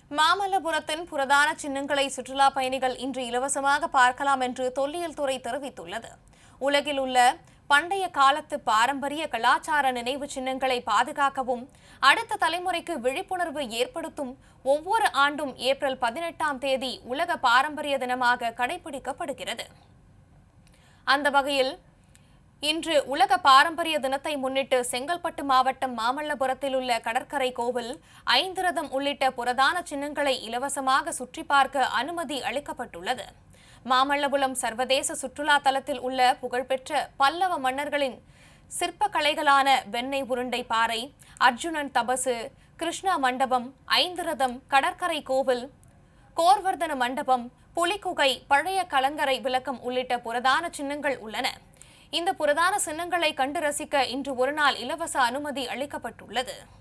மாமல்லபுரத்தின் புரதான சின்னங்களை சுற்றுலா பயணிகள் இன்று இலவசமாக பார்க்கலாம் என்று தொல்லியல் துறை தெரிவித்துள்ளது உலகில் உள்ள பண்டைய காலத்து பாரம்பரிய கலாச்சார நினைவு சின்னங்களை பாதுகாக்கவும் அடுத்த தலைமுறைக்கு விழிப்புணர்வு ஏற்படுத்தும் ஒவ்வொரு ஆண்டும் ஏப்ரல் பதினெட்டாம் தேதி உலக பாரம்பரிய தினமாக கடைபிடிக்கப்படுகிறது அந்த வகையில் இன்று உலக பாரம்பரிய தினத்தை முன்னிட்டு செங்கல்பட்டு மாவட்டம் மாமல்லபுரத்தில் உள்ள கடற்கரை கோவில் ஐந்திரதம் உள்ளிட்ட புரதான சின்னங்களை இலவசமாக சுற்றி பார்க்க அனுமதி அளிக்கப்பட்டுள்ளது மாமல்லபுரம் சர்வதேச சுற்றுலா தலத்தில் உள்ள புகழ்பெற்ற பல்லவ மன்னர்களின் சிற்ப கலைகளான வெண்ணெய் உருண்டை பாறை அர்ஜுனன் தபசு கிருஷ்ணா மண்டபம் ஐந்திரதம் கடற்கரை கோவில் கோர்வர்தன மண்டபம் புலிக்குகை பழைய கலங்கரை விளக்கம் உள்ளிட்ட புரதான சின்னங்கள் உள்ளன இந்த புரதான சின்னங்களை கண்டு ரசிக்க இன்று ஒருநாள் இலவச அனுமதி அளிக்கப்பட்டுள்ளது